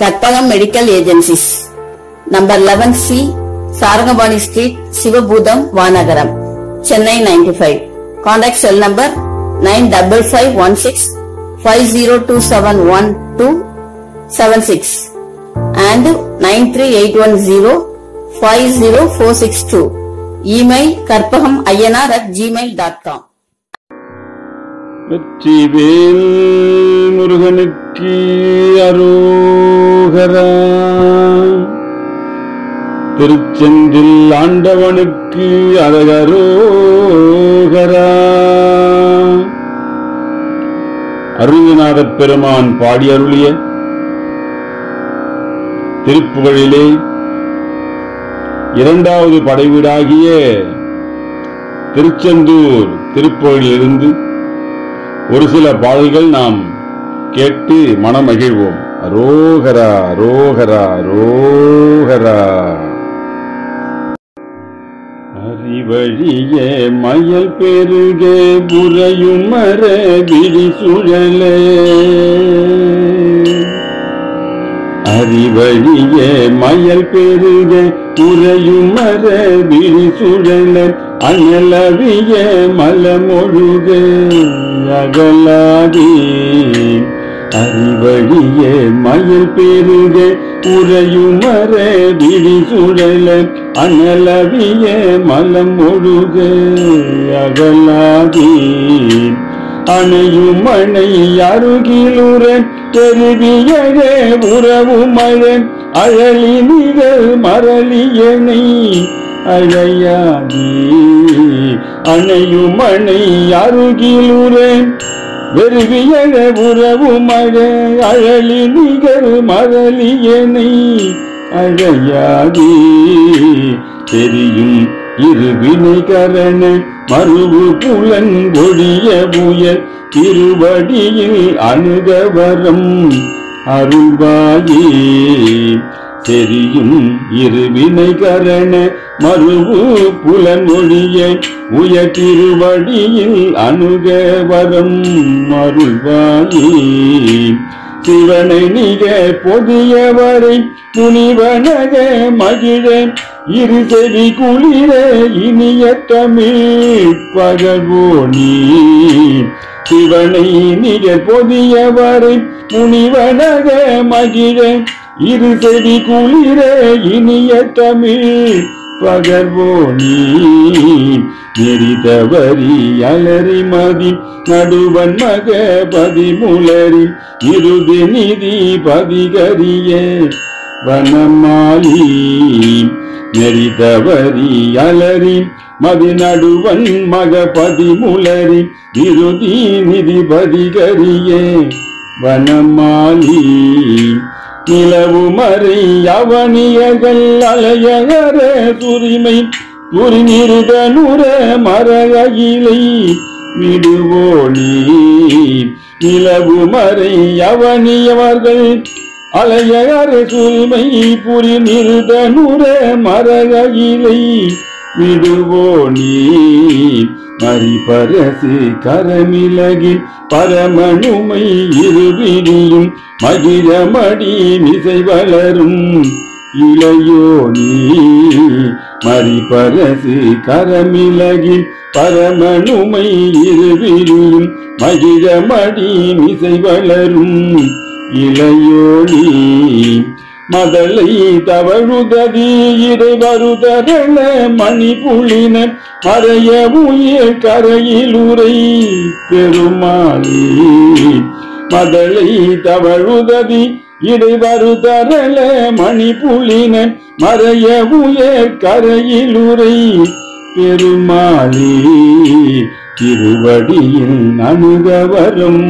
Karpagam medical agencies number eleven C Sarangapani street Sivabootham Vanagaram Chennai ninety five contact cell number nine double five one six five zero two seven one two seven six and 93810 50462. Email karpaham ayyanar at gmail.com. வெற்றிவேல் முருகனுக்கு அரோகரா திருச்செந்தில் ஆண்டவனுக்கு அரகரோகரா அருள்நாதப் பெருமான் பாடி அருளிய திருப்புகழிலே இரண்டாவது படைவீடாகிய திருச்செந்தூர் திருப்புகழிலிருந்து ஒரு சில பாடல்கள் நாம் கேட்டு மனமகிழ்வோம் ரோகரா ரோகரா ரோகரா அறிவழிய மயல் பெருக புறையும் மர விழி சுழலே அறிவழிய மயல் பெருக உறையும் மர விழி சுழல அனலவிய மலமொழுக அகலாதே அறிவழிய மயல் பெருக உறையும் மர விழி சுழல அனலவிய மலம் ஒழுக அகலாதே அணையும் அணை அருகிலுற பெருவியழ உறவு மழை அழலி நிகழ் மரளியணை அழையாதே அணையும் அணை அருகிலுற வெறுவியழ உறவு மழை அழலி நிகழ் மரளியணை அழையாதே தெரியும் இருவினை கரண மறுவு புலன் ஒழிய புயல் திருவடியில் அணுகவரம் அருள்வாயே தெரியும் இருவினை கரண மறுவு புலன் ஒழிய உய திருவடியில் அணுகவரம் அருள்வாயே சிவனை நிக பொதியவரை துணிவனக மகிழ இரு செவி குளிர இனிய தமிழ் பகவோனி சிவனை நிக பொதியவரை முனிவனக மகிழ இரு செவி குளிர இனிய தமிழ் பகர்வோனி நெறிதவரி அலறி மதி நடுவன் மக பதிமுலரி இறுதி நிதி பதிகரிய வனமாலி நெறிதவரி அலறி மதி நடுவன் மக பதிமுலரி இறுதி நிதி பதிகரிய வனமாலி நிலவு மறை அவனியர்கள் அலையகர துரிமை புரிநிருதனுர மரகிலை விடுவோனி நிலவு மறை அவனியவர்கள் அலையகர துரிமை புரிநிருதனுர மரகிலை விடுவோனி மறிபரசு கரமிலகில் பரமனுமை இருவிடியும் மகிழமடி மிசை வளரும் இளையோனி மறிபரசு கரமிலகில் பரமனுமை இருவிடியும் மகிழமடி மிசை வளரும் இளையோனி மதலை தவழுததி இடை வருதரண மணி புளின மறைய உயிர் கரையில் உரை பெருமாளி மதலை தவழுததி இடை வருதரண மணி புளின மறைய உயிர் கரையில் உரை பெருமாளி திருவடியில் அணுகவரும்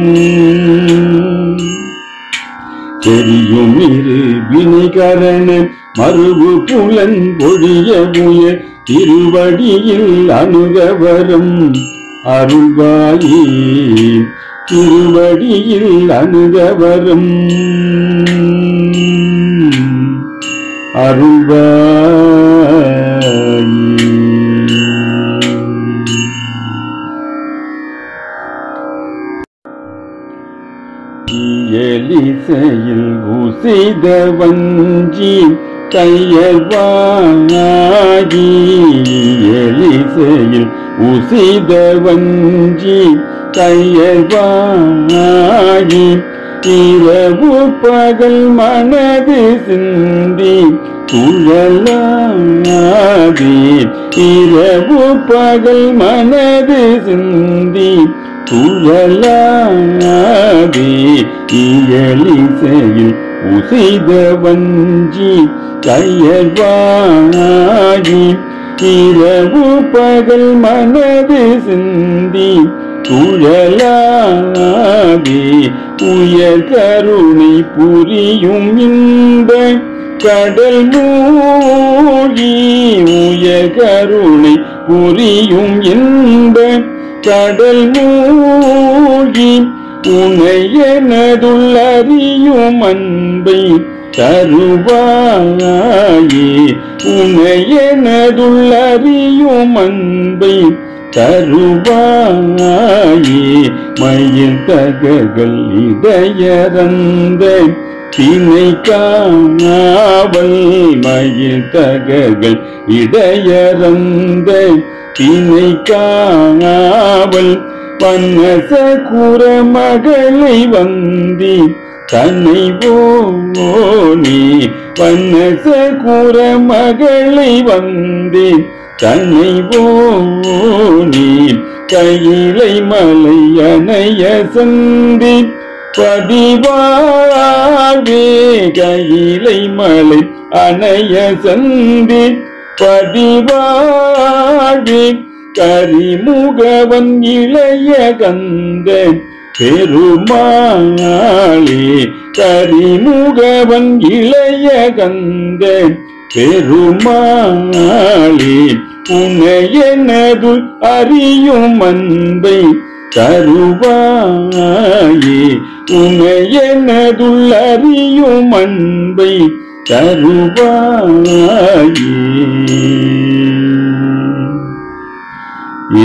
தெரியும் இரு வினைகரண மறுவு புலன் பொழிய புய திருவடியில் அணுகவரம் அருள்வாயி திருவடியில் அணுகவரம் அருள்வாயி எலிசையில் உசித வஞ்சி கையர்வாகி எலிசையில் உசித வஞ்சி கையர்வாகி இரவு பகல் மனது சிந்தி துழலாதி இரவு பகல் மனது சிந்தி துழலாதி இயலிசையில் உசித வஞ்சி கையர்வாகி இரவு பகல் மனது சிந்தி துழலாதி உயர் கருணை புரியும் இந்த கடல் மூழ்கி உயர் கருணை புரியும் இந்த கடல் மூழ்கி உனையனதுள்ளறியும் அன்பை தருவாயே உனையனதுள்ளறியும் அன்பை தருவாயே மயில் தககள் இதயரந்த தினை காவல் மயில் தககள் இடையரந்த தினை காவல் பன்னச குர மகளை வந்தி தன்னை போனே பன்னச குர மகளை வந்தே தன்னை போனே கையிலை மலை அணைய சந்தி பதிவாவே கையிலை மலை அணைய சந்தி பதிவாவே கரிமுகவன் இளைய கந்த பெருமாளே கரிமுகவன் இளைய கந்த பெருமாளே உனையனது அறியும் அன்பை தருவாயே உனையனதுள் அறியும் அன்பை தருவாயே ஏ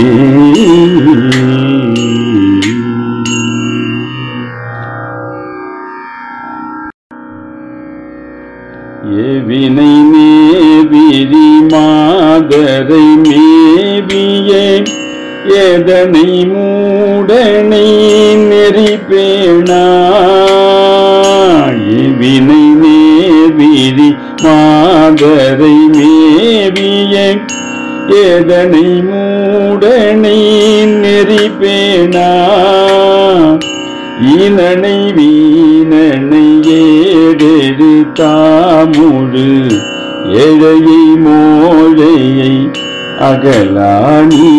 ஏவினை மேவிரி மாதரை மேவியே எதனை மூடனை நெறி பேணா ஏவினை மேவிரி மாதரை மேவியே எதனை மூடனை நெறி பேணா ஈனனை வீணனை ஏடெடு தாமுழு ஏழையை மோழையை அகலானி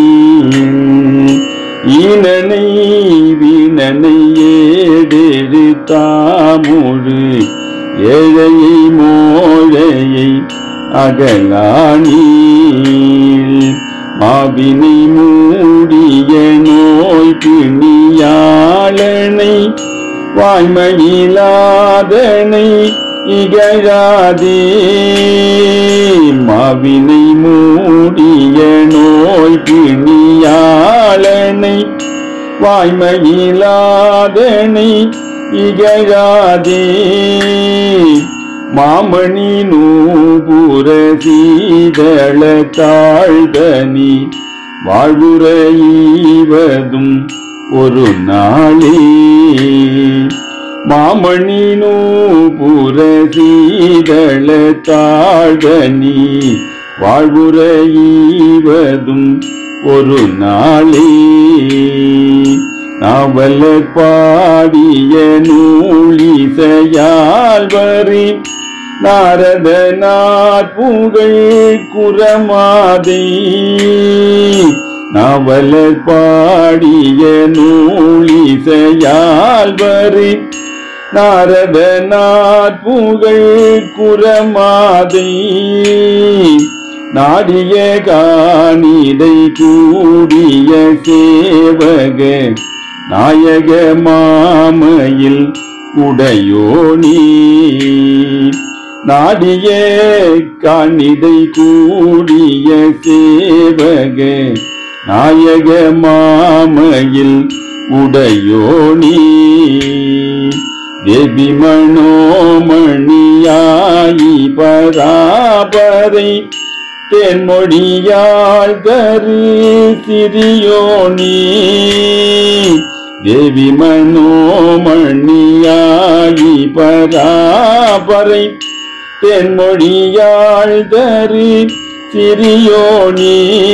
ஈனனை வீணனை ஏடெடு தாமுழு ஏழையை மோழையை அகலானி மாவினை மூடிய நோய் பிணியாளனை வாய்மையிலாதனை இகழாதே மாவினை மூடிய நோய் பிணியாளனை வாய்மையிலாதனை இகழாதே மாமணி நூபுர சீதள தாழ்தனி வாழ்வுற ஈவதும் ஒரு நாளே மாமணி நூபுர சீதள தாழ்தனி வாழ்வுற ஈவதும் ஒரு நாளே நாவலர் பாடிய நூலிசையால் வரி நாரத நாட்புகழ் குரமாதை நாவலர் பாடிய நூலிசையால் வரி நாரத நாட்புகழ் குரமாதை நாடிய காணிடை கூடிய சேவக நாயக மாமையில் உடையோனி நாடிய காணிடை கூடிய சேவக நாயக மாமையில் உடையோனி தேவி மனோமணியாயி பராபரை தென்மொழியாள் தரு சிறியோனி தேவி மனோமணியாயி பராபரை தென்மொழியாள் தரு சிறியோனி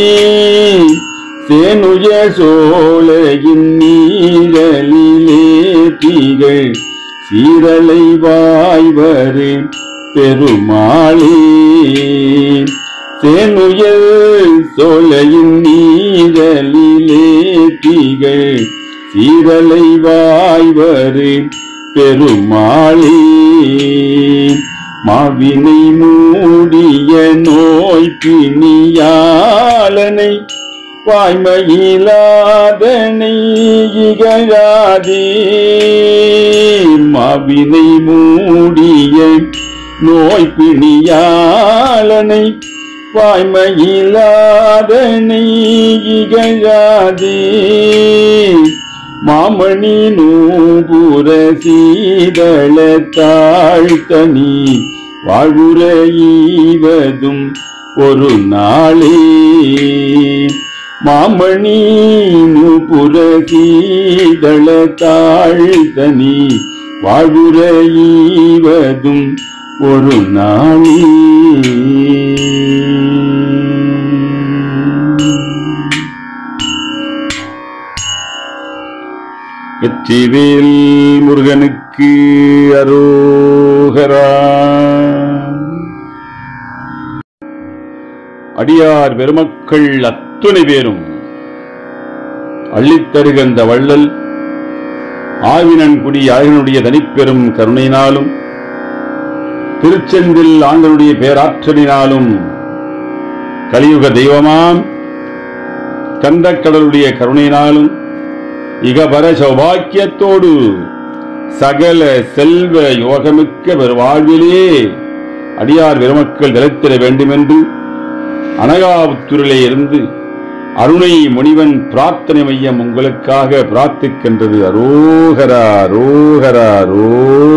சேனுய சோலையின் நீரலிலே தீகள் சீரலை வாய்வரு பெருமாளே சேனுயல் சோலையின் நீரலிலே தீகள் சீரலை வாய்வரு பெருமாளே மாவினை மூடிய நோய் பிணியாளனை வாய்மையிலாதனை இகழாதே மாவினை மூடிய நோய் பிணியாளனை வாய்மையிலாதனை இகழாதே மாமணி நூபுர சீதள தாழ்த்தனி வாழ்வுற ஈவதும் ஒரு நாளே மாமணி நூபுர சீதள தாழ்த்தனி வாழ்வுற ஈவதும் ஒரு நாளே வெற்றிவேல் முருகனுக்கு அரோகரா அடியார் பெருமக்கள் அத்துணை பேரும் அள்ளித்தருகந்த வள்ளல் ஆவினன்குடி ஆயனுடைய தனிப்பெரும் கருணையினாலும் திருச்செந்தில் ஆண்டனுடைய பேராற்றலினாலும் கலியுக தெய்வமாம் கந்தக்கடலுடைய கருணையினாலும் இகபர சௌபாக்கியத்தோடு சகல செல்வ யோகமிக்க பெருவாழ்விலே அடியார் பெருமக்கள் நிலைத்திட வேண்டுமென்று அனகாபுத்தூரிலே இருந்து அருணை முனிவன் பிரார்த்தனை மையம் உங்களுக்காக பிரார்த்திக்கின்றது அரோகரா ரோகரா ரோ